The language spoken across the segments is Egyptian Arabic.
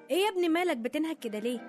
ايه يا ابني مالك بتنهك كده ليه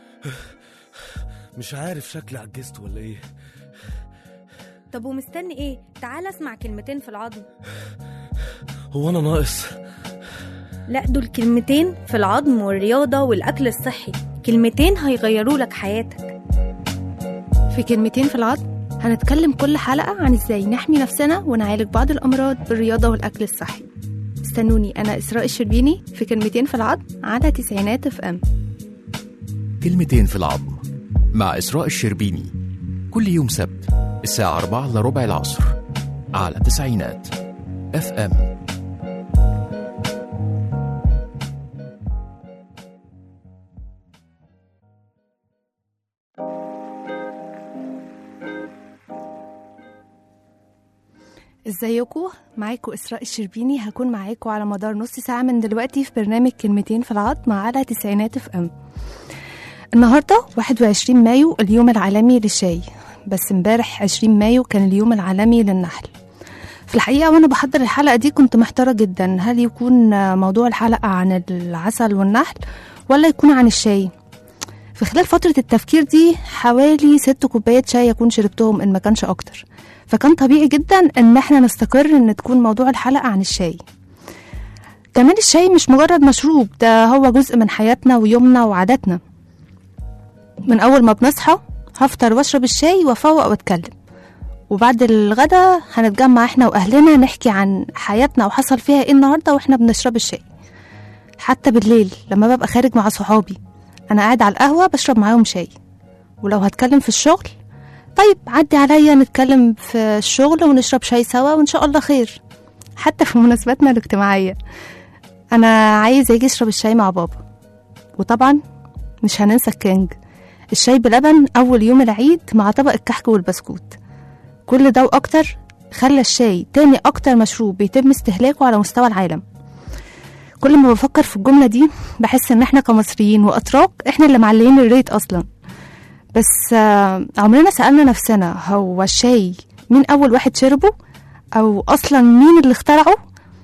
مش عارف شكلي عجزت ولا ايه طب ومستني ايه تعال اسمع كلمتين في العظم هو انا ناقص لا دول كلمتين في العظم والرياضة والأكل الصحي كلمتين هيغيروا لك حياتك في كلمتين في العظم هنتكلم كل حلقة عن ازاي نحمي نفسنا ونعالج بعض الأمراض بالرياضة والأكل الصحي استنوني أنا إسراء الشربيني في كلمتين في العظم على تسعينات اف ام كلمتين في العظم مع إسراء الشربيني كل يوم سبت الساعة 4 إلا ربع العصر على تسعينات اف ام ازيكم معاكم إسراء الشربيني هكون معاكم على مدار نص ساعة من دلوقتي في برنامج كلمتين في العظم على تسعينات اف ام النهاردة 21 مايو اليوم العالمي للشاي بس امبارح 20 مايو كان اليوم العالمي للنحل في الحقيقة وأنا بحضر الحلقة دي كنت محتارة جدا هل يكون موضوع الحلقة عن العسل والنحل ولا يكون عن الشاي في خلال فترة التفكير دي حوالي ست كوبايات شاي أكون شربتهم إن ما كانش أكتر فكان طبيعي جدا إن احنا نستقر إن تكون موضوع الحلقة عن الشاي كمان الشاي مش مجرد مشروب ده هو جزء من حياتنا ويومنا وعاداتنا من أول ما بنصحى هفطر واشرب الشاي وافوق واتكلم وبعد الغدا هنتجمع احنا واهلنا نحكي عن حياتنا وحصل فيها ايه النهارده واحنا بنشرب الشاي حتى بالليل لما ببقى خارج مع صحابي انا قاعد على القهوه بشرب معاهم شاي ولو هتكلم في الشغل طيب عدي عليا نتكلم في الشغل ونشرب شاي سوا وان شاء الله خير حتى في مناسباتنا الاجتماعيه انا عايز اجي اشرب الشاي مع بابا وطبعا مش هننسى الكينج الشاي بلبن أول يوم العيد مع طبق الكحك والبسكوت كل ده وأكتر خلى الشاي تاني أكتر مشروب بيتم استهلاكه على مستوى العالم كل ما بفكر في الجملة دي بحس إن إحنا كمصريين وأتراك إحنا اللي معلقين الريت أصلا بس آه، عمرنا سألنا نفسنا هو الشاي مين أول واحد شربه أو أصلا مين اللي اخترعه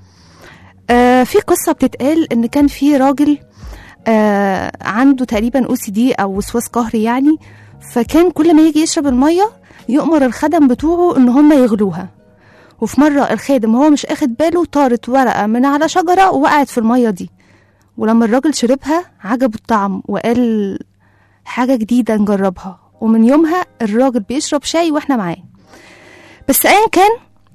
آه في قصة بتتقال إن كان في راجل آه عنده تقريبا او سي دي او وسواس قهري يعني فكان كل ما يجي يشرب الميه يؤمر الخدم بتوعه ان هم يغلوها وفي مره الخادم هو مش اخد باله طارت ورقه من على شجره ووقعت في الميه دي ولما الراجل شربها عجبه الطعم وقال حاجه جديده نجربها ومن يومها الراجل بيشرب شاي واحنا معاه بس ايا كان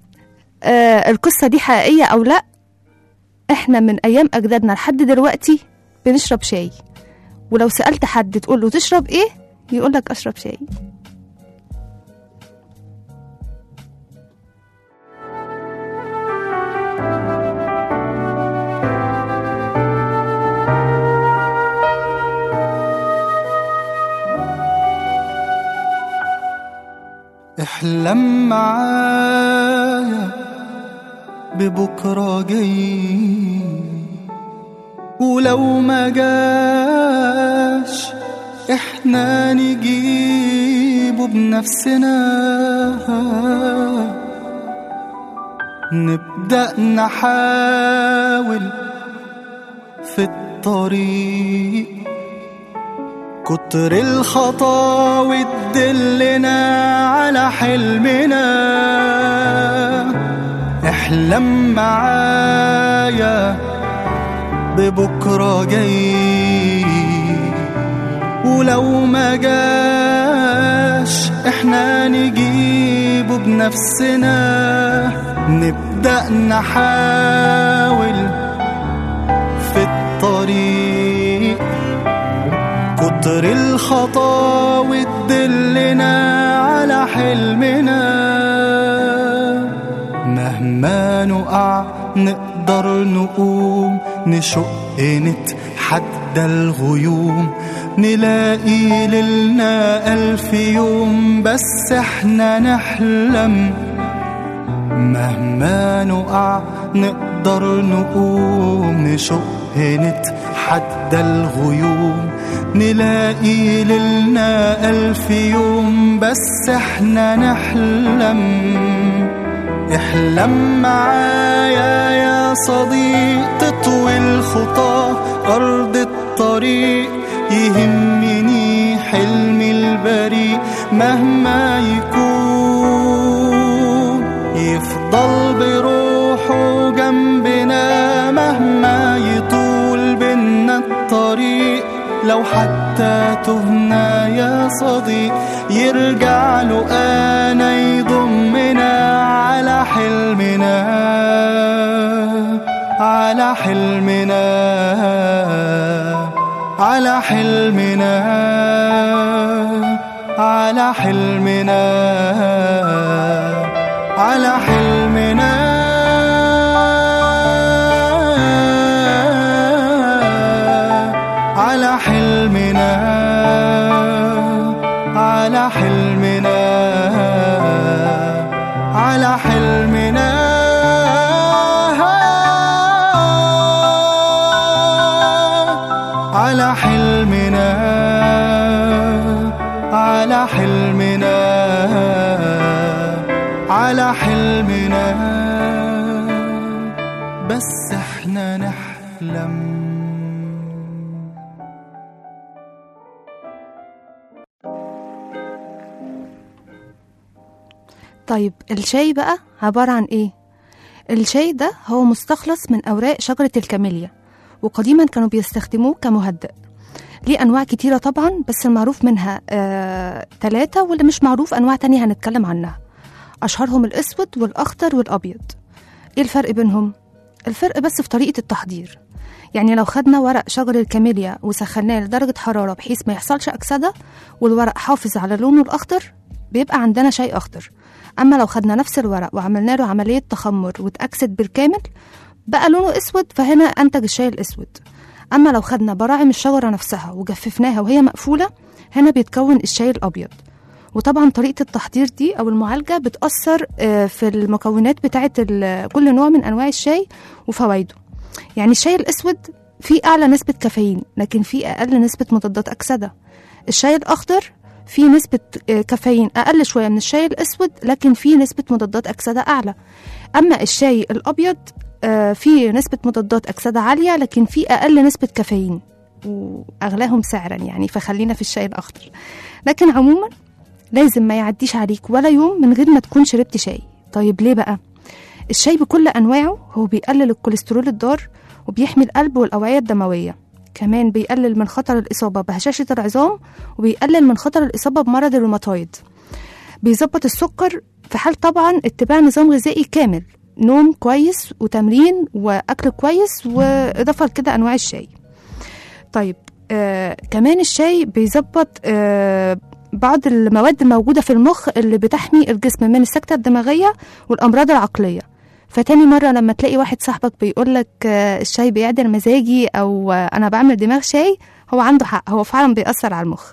آه القصه دي حقيقيه او لا احنا من ايام اجدادنا لحد دلوقتي بنشرب شاي ولو سألت حد تقول له تشرب ايه يقول لك اشرب شاي احلم معايا ببكرة جاي ولو ما جاش احنا نجيبه بنفسنا نبدأ نحاول في الطريق كتر الخطاوي تدلنا على حلمنا احلم معايا ببكرة جاي ولو ما جاش احنا نجيبه بنفسنا نبدأ نحاول في الطريق كتر الخطاوي تدلنا على حلمنا مهما نقع نقدر نقوم نشق نتحدى الغيوم نلاقي ليلنا ألف يوم بس احنا نحلم مهما نقع نقدر نقوم نشق نتحدى الغيوم نلاقي ليلنا ألف يوم بس احنا نحلم احلم معايا يا صديق تطوي الخطى أرض الطريق يهمني حلمي البريء مهما يكون يفضل بروحه جنبنا مهما يطول بينا الطريق لو حتى تهنا يا صديق يرجع له انا يضمنا على حلمنا على حلمنا على حلمنا على حلمنا على حلمنا على حلمنا على حلمنا على حلمنا على حلمنا على حلمنا على حلمنا بس احنا نحلم طيب الشاي بقى عبارة عن إيه؟ الشاي ده هو مستخلص من أوراق شجرة الكاميليا وقديما كانوا بيستخدموه كمهدئ ليه أنواع كتيرة طبعا بس المعروف منها آه، تلاتة واللي مش معروف أنواع تانية هنتكلم عنها أشهرهم الأسود والأخضر والأبيض إيه الفرق بينهم؟ الفرق بس في طريقة التحضير يعني لو خدنا ورق شجر الكاميليا وسخناه لدرجة حرارة بحيث ما يحصلش أكسدة والورق حافظ على لونه الأخضر بيبقى عندنا شاي أخضر أما لو خدنا نفس الورق وعملنا له عملية تخمر واتأكسد بالكامل بقى لونه أسود فهنا أنتج الشاي الأسود أما لو خدنا براعم الشجرة نفسها وجففناها وهي مقفولة هنا بيتكون الشاي الأبيض وطبعا طريقة التحضير دي أو المعالجة بتأثر آه، في المكونات بتاعة ال- كل نوع من أنواع الشاي وفوائده يعني الشاي الأسود فيه أعلى نسبة كافيين لكن فيه أقل نسبة مضادات أكسدة الشاي الأخضر فيه نسبة آه، كافيين أقل شوية من الشاي الأسود لكن فيه نسبة مضادات أكسدة أعلى أما الشاي الأبيض آه، فيه نسبة مضادات أكسدة عالية لكن فيه أقل نسبة كافيين وأغلاهم سعرا يعني فخلينا في الشاي الأخضر لكن عموما لازم ما يعديش عليك ولا يوم من غير ما تكون شربت شاي طيب ليه بقى؟ الشاي بكل أنواعه هو بيقلل الكوليسترول الضار وبيحمي القلب والأوعية الدموية كمان بيقلل من خطر الإصابة بهشاشة العظام وبيقلل من خطر الإصابة بمرض الروماتويد بيظبط السكر في حال طبعا اتباع نظام غذائي كامل نوم كويس وتمرين وأكل كويس وإضافة لكده أنواع الشاي طيب آه كمان الشاي بيظبط آه بعض المواد الموجودة في المخ اللي بتحمي الجسم من السكتة الدماغية والأمراض العقلية فتاني مرة لما تلاقي واحد صاحبك بيقولك آه، الشاي بيعدل مزاجي أو آه، أنا بعمل دماغ شاي هو عنده حق هو فعلا بيأثر على المخ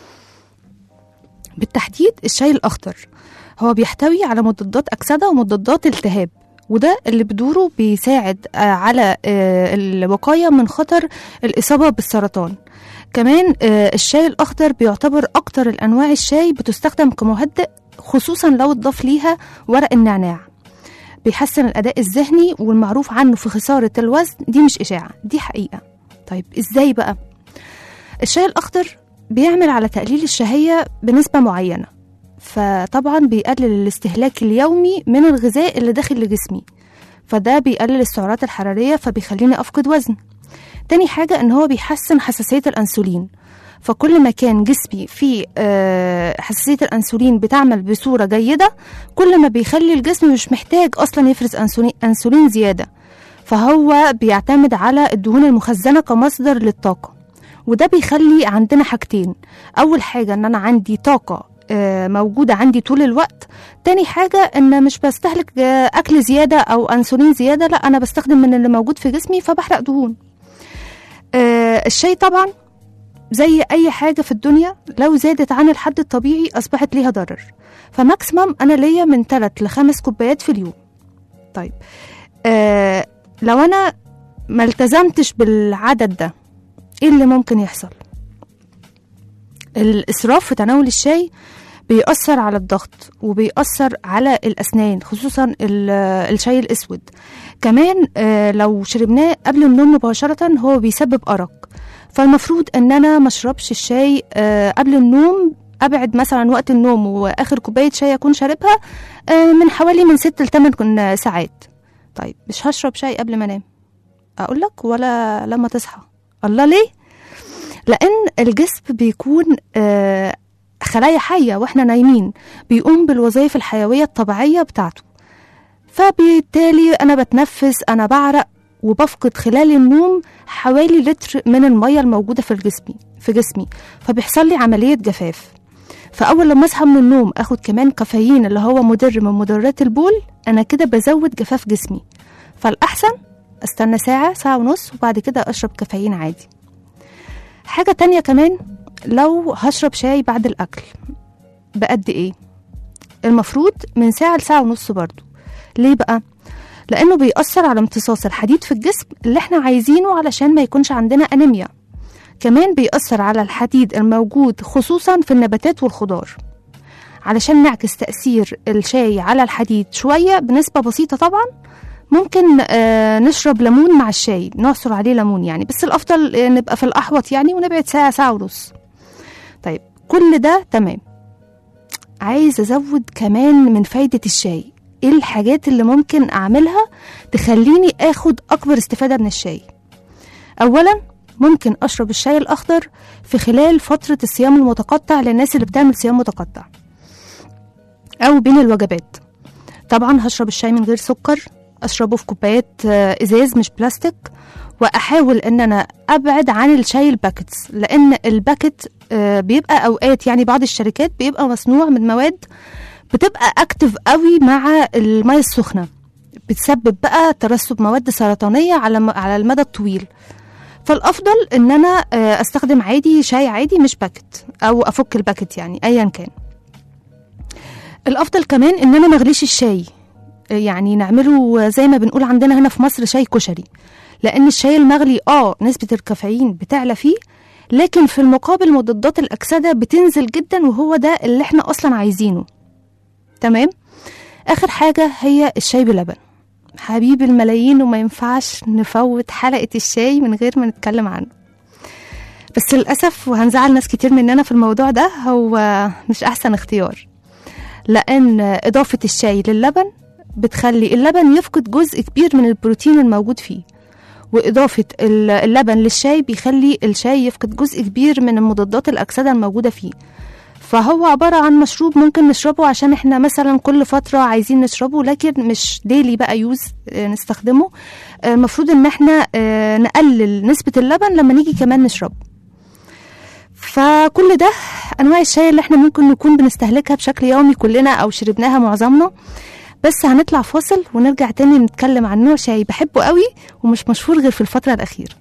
بالتحديد الشاي الأخضر هو بيحتوي على مضادات أكسدة ومضادات التهاب وده اللي بدوره بيساعد آه، على آه، الوقاية من خطر الإصابة بالسرطان كمان آه، الشاي الأخضر بيعتبر أكتر الأنواع الشاي بتستخدم كمهدئ خصوصا لو اتضاف ليها ورق النعناع بيحسن الأداء الذهني والمعروف عنه في خسارة الوزن دي مش إشاعة دي حقيقة طيب إزاي بقى؟ الشاي الأخضر بيعمل على تقليل الشهية بنسبة معينة فطبعا بيقلل الاستهلاك اليومي من الغذاء اللي داخل لجسمي فده بيقلل السعرات الحرارية فبيخليني أفقد وزن تاني حاجة إن هو بيحسن حساسية الأنسولين فكل ما كان جسمي فيه آه، حساسية الأنسولين بتعمل بصورة جيدة كل ما بيخلي الجسم مش محتاج أصلا يفرز أنسولين, أنسولين زيادة فهو بيعتمد على الدهون المخزنة كمصدر للطاقة وده بيخلي عندنا حاجتين أول حاجة إن أنا عندي طاقة آه، موجودة عندي طول الوقت تاني حاجة إن مش بستهلك آه، أكل زيادة أو أنسولين زيادة لا أنا بستخدم من اللي موجود في جسمي فبحرق دهون آه، الشاي طبعا زي أي حاجة في الدنيا لو زادت عن الحد الطبيعي أصبحت ليها ضرر فماكسيمم أنا ليا من 3 ل 5 كوبايات في اليوم طيب آه لو أنا ما التزمتش بالعدد ده إيه اللي ممكن يحصل الإسراف في تناول الشاي بيأثر على الضغط وبيأثر على الأسنان خصوصا ال- الشاي الأسود كمان آه، لو شربناه قبل النوم مباشرة هو بيسبب أرق فالمفروض ان انا ما اشربش الشاي آه، قبل النوم ابعد مثلا وقت النوم واخر كوبايه شاي اكون شاربها آه، من حوالي من 6 ل 8 ساعات طيب مش هشرب شاي قبل ما انام اقول لك ولا لما تصحى الله ليه لان الجسم بيكون آه، خلايا حيه واحنا نايمين بيقوم بالوظائف الحيويه الطبيعيه بتاعته فبالتالي انا بتنفس انا بعرق وبفقد خلال النوم حوالي لتر من الميه الموجوده في جسمي في جسمي فبيحصل لي عمليه جفاف فاول لما اصحى من النوم اخد كمان كافيين اللي هو مضر من مضرات البول انا كده بزود جفاف جسمي فالاحسن استنى ساعه ساعه ونص وبعد كده اشرب كافيين عادي حاجه تانية كمان لو هشرب شاي بعد الاكل بقد ايه المفروض من ساعه لساعه ونص برضو ليه بقى لانه بيأثر على امتصاص الحديد في الجسم اللي احنا عايزينه علشان ما يكونش عندنا انيميا كمان بيأثر على الحديد الموجود خصوصا في النباتات والخضار علشان نعكس تأثير الشاي على الحديد شوية بنسبة بسيطة طبعا ممكن آه نشرب ليمون مع الشاي نعصر عليه ليمون يعني بس الأفضل آه، نبقى في الأحوط يعني ونبعد ساعة ساعة ونص طيب كل ده تمام عايز أزود كمان من فايدة الشاي ايه الحاجات اللي ممكن اعملها تخليني اخد اكبر استفاده من الشاي اولا ممكن اشرب الشاي الاخضر في خلال فتره الصيام المتقطع للناس اللي بتعمل صيام متقطع او بين الوجبات طبعا هشرب الشاي من غير سكر اشربه في كوبايات آه، ازاز مش بلاستيك واحاول ان انا ابعد عن الشاي الباكتس لان الباكت آه، بيبقى اوقات يعني بعض الشركات بيبقى مصنوع من مواد بتبقى اكتف قوي مع الميه السخنه بتسبب بقى ترسب مواد سرطانيه على م- على المدى الطويل فالافضل ان انا آه، استخدم عادي شاي عادي مش باكت او افك الباكت يعني ايا كان الافضل كمان ان انا مغليش الشاي آه، يعني نعمله زي ما بنقول عندنا هنا في مصر شاي كشري لان الشاي المغلي اه نسبه الكافيين بتعلى فيه لكن في المقابل مضادات الاكسده بتنزل جدا وهو ده اللي احنا اصلا عايزينه تمام اخر حاجه هي الشاي بلبن حبيب الملايين وما ينفعش نفوت حلقه الشاي من غير ما نتكلم عنه بس للاسف وهنزعل ناس كتير مننا في الموضوع ده هو مش احسن اختيار لان اضافه الشاي للبن بتخلي اللبن يفقد جزء كبير من البروتين الموجود فيه وإضافة ال- اللبن للشاي بيخلي الشاي يفقد جزء كبير من المضادات الأكسدة الموجودة فيه فهو عبارة عن مشروب ممكن نشربه عشان احنا مثلا كل فترة عايزين نشربه لكن مش ديلي بقى يوز آه، نستخدمه آه، المفروض ان احنا آه، نقلل نسبة اللبن لما نيجي كمان نشربه فكل ده انواع الشاي اللي احنا ممكن نكون بنستهلكها بشكل يومي كلنا او شربناها معظمنا بس هنطلع فاصل ونرجع تاني نتكلم عن نوع شاي بحبه قوي ومش مشهور غير في الفترة الأخيرة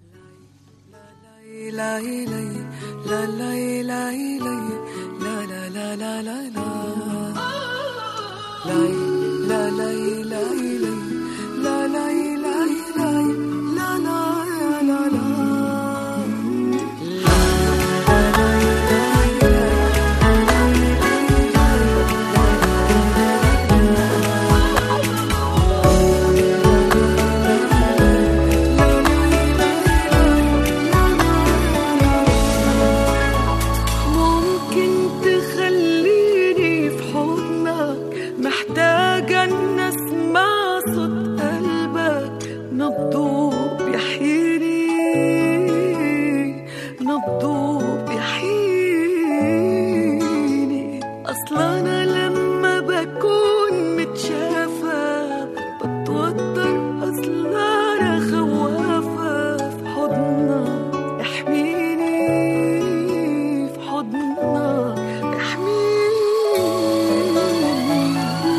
ممكن تخليني في حضنك محتاجة إن أسمع صوت قلبك نبضه بيحييني نبضه بيحييني أصلا أنا لما بكون متشافة بتوتر أصلا أنا خوافة في حضنك احميني في حضنك احميني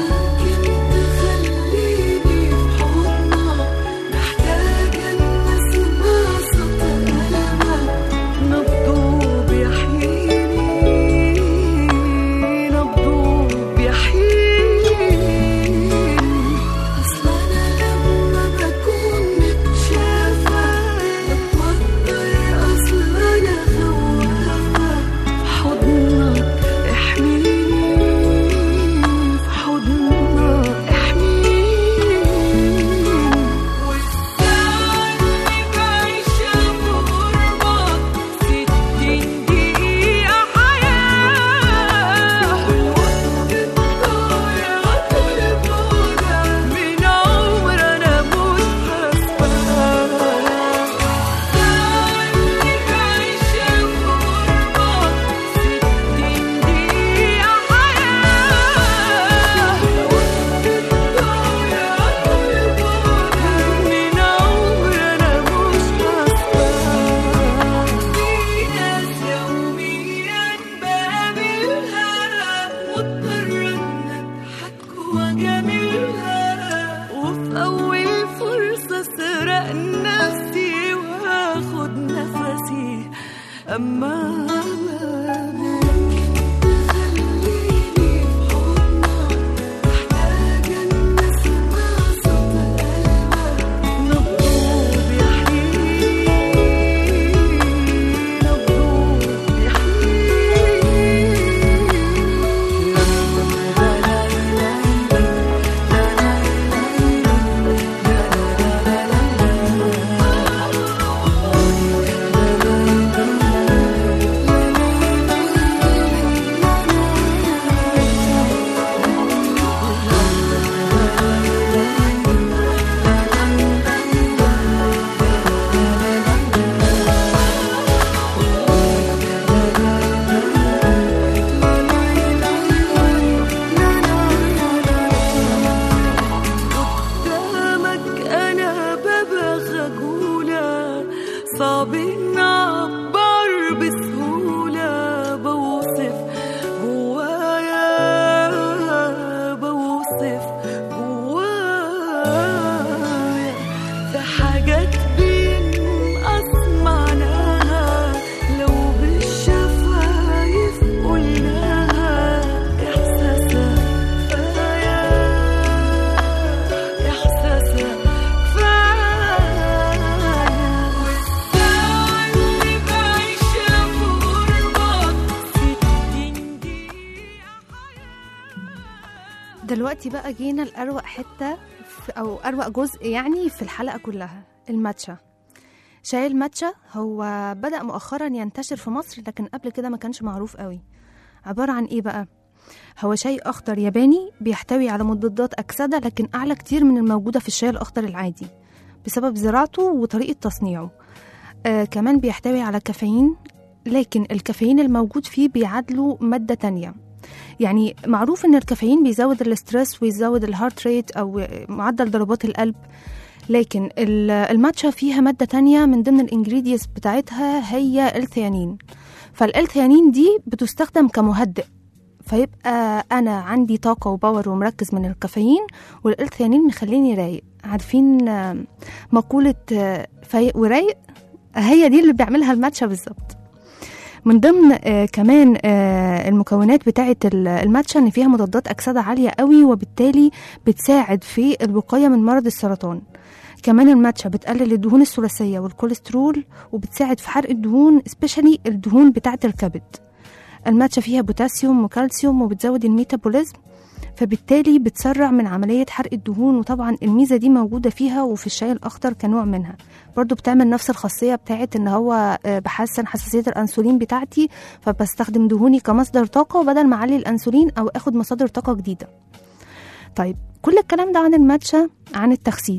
كنت خليني في حضنك محتاجة إن عن نفسي واخد نفسي اما خليني في حضنك محتاجة إن أسمع صوت قلبك نبضه بيحيي نبضه قدامك انا ببقى خجولة صعب إني اعبر بسهولة بوصف جوايا بوصف جوايا في حاجات بينقص معناها لو بالشفايف قلناها احساسها كفايه إحساسها كفاية والساعة اللي بعيشها في غربة ستين دقيقة دلوقتي بقى جينا لأروق حتة في أو أروق جزء يعني في الحلقة كلها الماتشا شاي الماتشا هو بدأ مؤخرا ينتشر في مصر لكن قبل كده ما كانش معروف قوي عبارة عن إيه بقى؟ هو شاي أخضر ياباني بيحتوي على مضادات أكسدة لكن أعلى كتير من الموجودة في الشاي الأخضر العادي بسبب زراعته وطريقة تصنيعه آه كمان بيحتوي على كافيين لكن الكافيين الموجود فيه بيعادله مادة تانية يعني معروف ان الكافيين بيزود الاسترس ويزود الهارت ريت او معدل ضربات القلب لكن ال- الماتشا فيها مادة تانية من ضمن الانجريدينتس بتاعتها هي الثيانين فالالثيانين دي بتستخدم كمهدئ فيبقى انا عندي طاقة وباور ومركز من الكافيين والالثيانين مخليني رايق عارفين آه، مقولة آه، فايق ورايق هي دي اللي بيعملها الماتشا بالظبط من ضمن آه كمان آه المكونات بتاعة ال- الماتشا ان فيها مضادات اكسده عاليه قوي وبالتالي بتساعد في الوقايه من مرض السرطان كمان الماتشا بتقلل الدهون الثلاثيه والكوليسترول وبتساعد في حرق الدهون سبيشالي الدهون بتاعة الكبد الماتشا فيها بوتاسيوم وكالسيوم وبتزود الميتابوليزم فبالتالي بتسرع من عملية حرق الدهون وطبعا الميزة دي موجودة فيها وفي الشاي الأخضر كنوع منها برضو بتعمل نفس الخاصية بتاعت ان هو آه، بحسن حساسية الأنسولين بتاعتي فبستخدم دهوني كمصدر طاقة بدل ما أعلي الأنسولين أو أخد مصادر طاقة جديدة طيب كل الكلام ده عن الماتشا عن التخسيس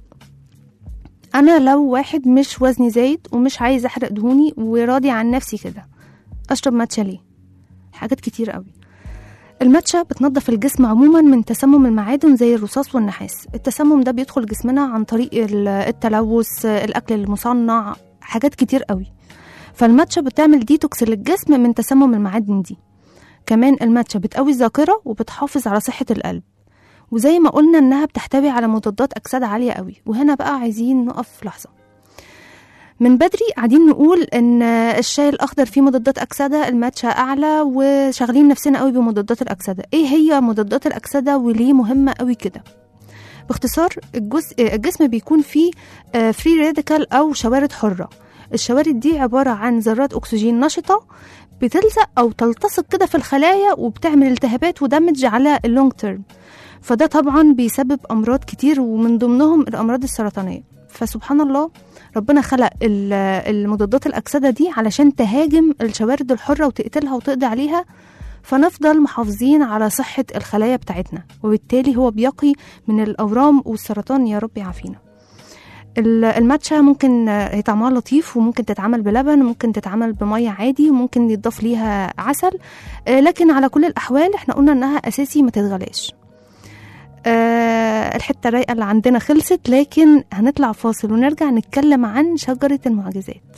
أنا لو واحد مش وزني زايد ومش عايز أحرق دهوني وراضي عن نفسي كده أشرب ماتشا ليه؟ حاجات كتير قوي الماتشا بتنظف الجسم عموما من تسمم المعادن زي الرصاص والنحاس التسمم ده بيدخل جسمنا عن طريق ال- التلوث الاكل المصنع حاجات كتير قوي فالماتشا بتعمل ديتوكس للجسم من تسمم المعادن دي كمان الماتشا بتقوي الذاكره وبتحافظ على صحه القلب وزي ما قلنا انها بتحتوي على مضادات اكسده عاليه قوي وهنا بقى عايزين نقف لحظه من بدري قاعدين نقول ان الشاي الاخضر فيه مضادات اكسده الماتشا اعلى وشغالين نفسنا قوي بمضادات الاكسده ايه هي مضادات الاكسده وليه مهمه قوي كده باختصار الجزء الجسم بيكون فيه فري راديكال او شوارد حره الشوارد دي عباره عن ذرات اكسجين نشطه بتلزق او تلتصق كده في الخلايا وبتعمل التهابات ودمج على اللونج تيرم فده طبعا بيسبب امراض كتير ومن ضمنهم الامراض السرطانيه فسبحان الله ربنا خلق ال- المضادات الأكسدة دي علشان تهاجم الشوارد الحرة وتقتلها وتقضي عليها فنفضل محافظين على صحة الخلايا بتاعتنا وبالتالي هو بيقي من الأورام والسرطان يا رب يعافينا ال- الماتشا ممكن آه، هي طعمها لطيف وممكن تتعمل بلبن وممكن تتعمل بمية عادي وممكن يضاف ليها عسل آه، لكن على كل الأحوال احنا قلنا إنها أساسي ما تتغلاش آه، الحته الرايقه اللي عندنا خلصت لكن هنطلع فاصل ونرجع نتكلم عن شجره المعجزات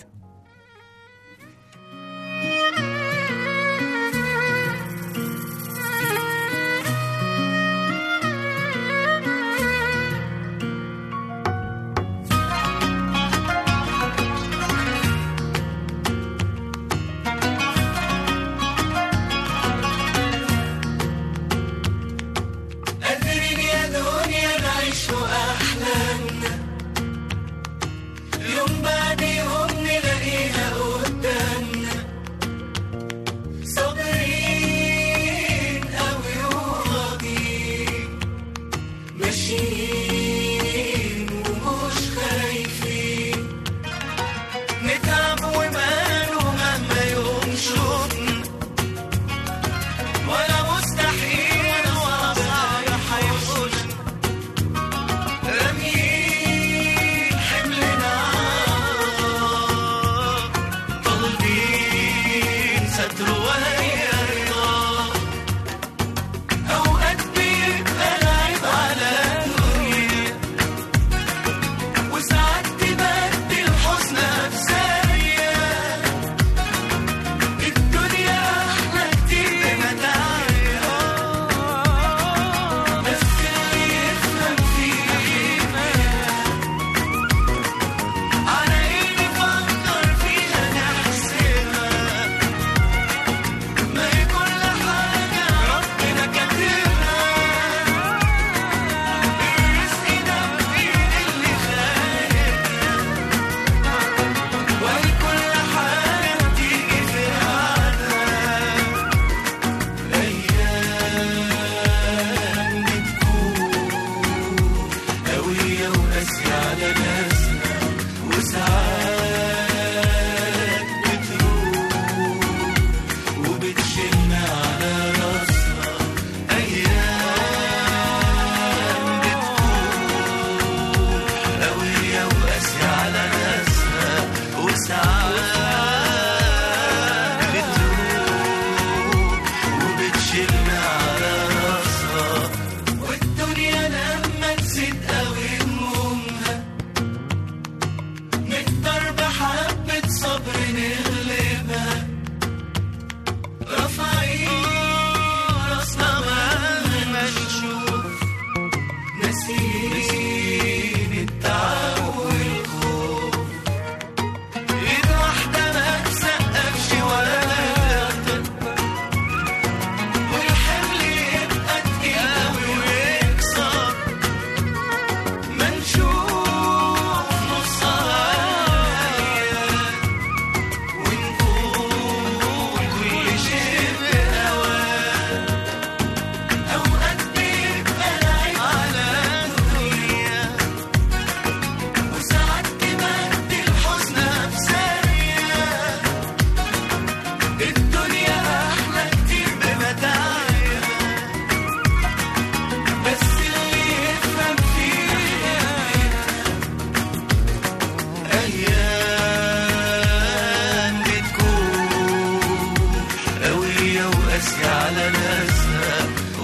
أيام بتكون قوية وقاسية على ناسها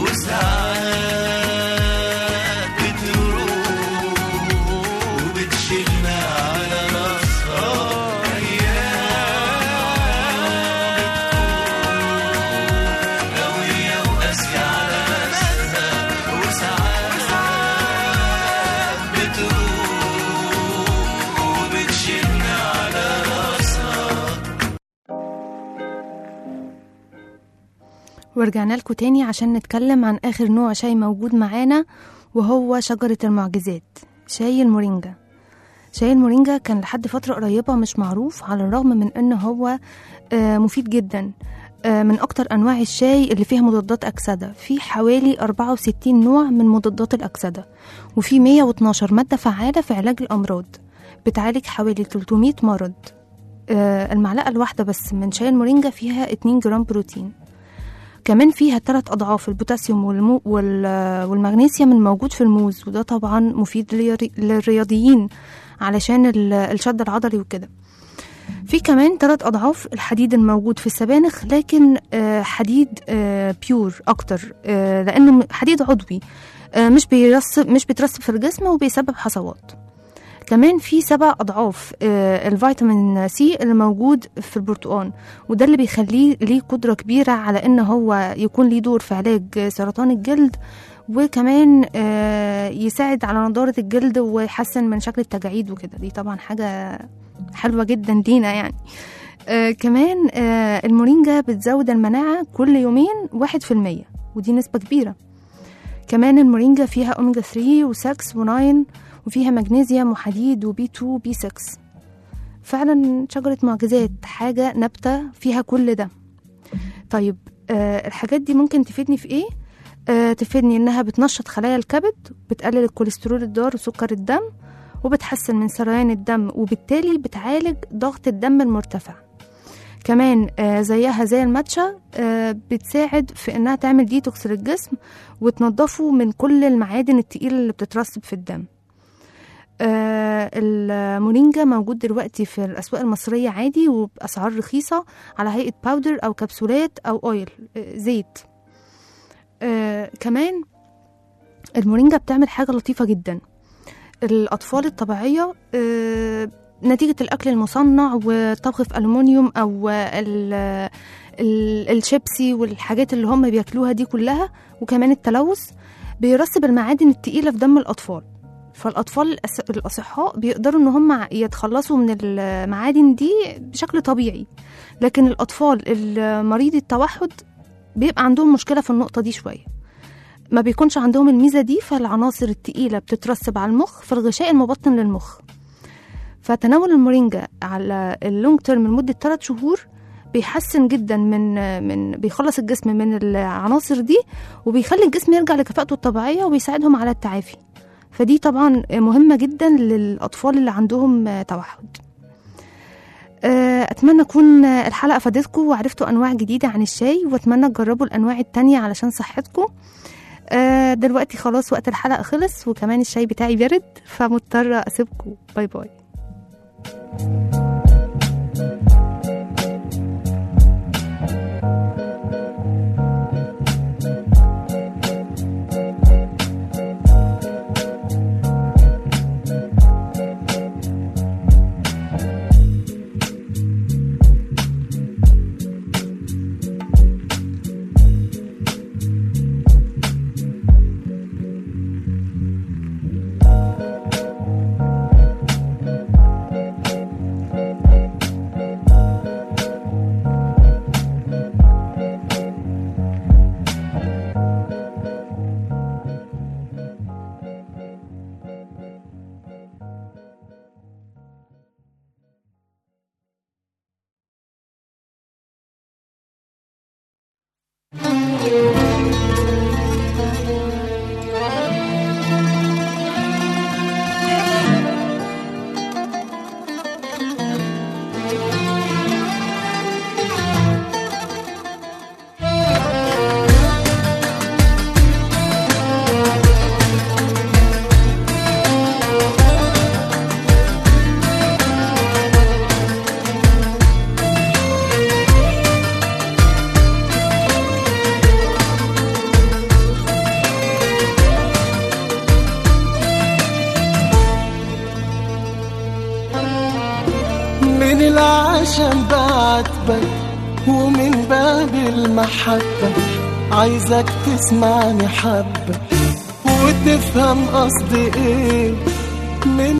وساعات بتروح وبتشيلنا على راسها أيام قوية وقاسية على ناسها وساعات بتروح وبتشيلنا على راسها ورجعنا لكم تاني عشان نتكلم عن آخر نوع شاي موجود معانا وهو شجرة المعجزات شاي المورينجا شاي المورينجا كان لحد فترة قريبة مش معروف على الرغم من أنه هو آه، مفيد جدا آه، من أكتر أنواع الشاي اللي فيها مضادات أكسدة في حوالي 64 نوع من مضادات الأكسدة وفي 112 مادة فعالة في علاج الأمراض بتعالج حوالي 300 مرض آه، المعلقة الواحدة بس من شاي المورينجا فيها 2 جرام بروتين كمان فيها ثلاث أضعاف البوتاسيوم والمو وال- والمغنيسيوم الموجود في الموز وده طبعا مفيد للري- للرياضيين علشان ال- الشد العضلي وكده في كمان ثلاث أضعاف الحديد الموجود في السبانخ لكن آه، حديد آه، بيور أكتر آه، لأنه م- حديد عضوي آه، مش بيرسب مش بيترسب في الجسم وبيسبب حصوات كمان في سبع أضعاف آه، الفيتامين سي اللي موجود في البرتقال وده اللي بيخليه ليه قدرة كبيرة على إن هو يكون ليه دور في علاج سرطان الجلد وكمان آه، يساعد على نضارة الجلد ويحسن من شكل التجاعيد وكده دي طبعا حاجة حلوة جدا لينا يعني آه كمان آه المورينجا بتزود المناعة كل يومين واحد في المية ودي نسبة كبيرة كمان المورينجا فيها أوميجا 3 و6 و9 وفيها مغنيسيوم وحديد وبي 2 وبي 6 فعلا شجرة معجزات حاجة نبتة فيها كل ده طيب آه الحاجات دي ممكن تفيدني في ايه؟ آه تفيدني انها بتنشط خلايا الكبد بتقلل الكوليسترول الضار وسكر الدم وبتحسن من سريان الدم وبالتالي بتعالج ضغط الدم المرتفع كمان آه زيها زي الماتشا آه بتساعد في انها تعمل ديتوكس للجسم وتنضفه من كل المعادن التقيلة اللي بتترسب في الدم آه المورينجا موجود دلوقتي في الأسواق المصرية عادي وبأسعار رخيصة على هيئة باودر أو كبسولات أو أويل آه زيت آه كمان المورينجا بتعمل حاجة لطيفة جدا الأطفال الطبيعية آه نتيجة الأكل المصنع والطبخ في ألومنيوم أو ال ال الشيبسي والحاجات اللي هم بياكلوها دي كلها وكمان التلوث بيرسب المعادن التقيلة في دم الأطفال فالأطفال الأس- الأصحاء بيقدروا إن هم يتخلصوا من المعادن دي بشكل طبيعي لكن الأطفال المريض التوحد بيبقى عندهم مشكلة في النقطة دي شوية ما بيكونش عندهم الميزة دي فالعناصر التقيلة بتترسب على المخ في الغشاء المبطن للمخ فتناول المورينجا على اللونج تيرم لمدة 3 شهور بيحسن جدا من من بيخلص الجسم من العناصر دي وبيخلي الجسم يرجع لكفاءته الطبيعية وبيساعدهم على التعافي فدي طبعا مهمة جدا للأطفال اللي عندهم توحد آه، أتمنى أكون الحلقة فادتكم وعرفتوا أنواع جديدة عن الشاي وأتمنى تجربوا الأنواع التانية علشان صحتكم آه، دلوقتي خلاص وقت الحلقة خلص وكمان الشاي بتاعي برد فمضطرة أسيبكم باي باي تاني العشم بعاتبك ومن باب المحبة عايزك تسمعني حبة وتفهم قصدي ايه من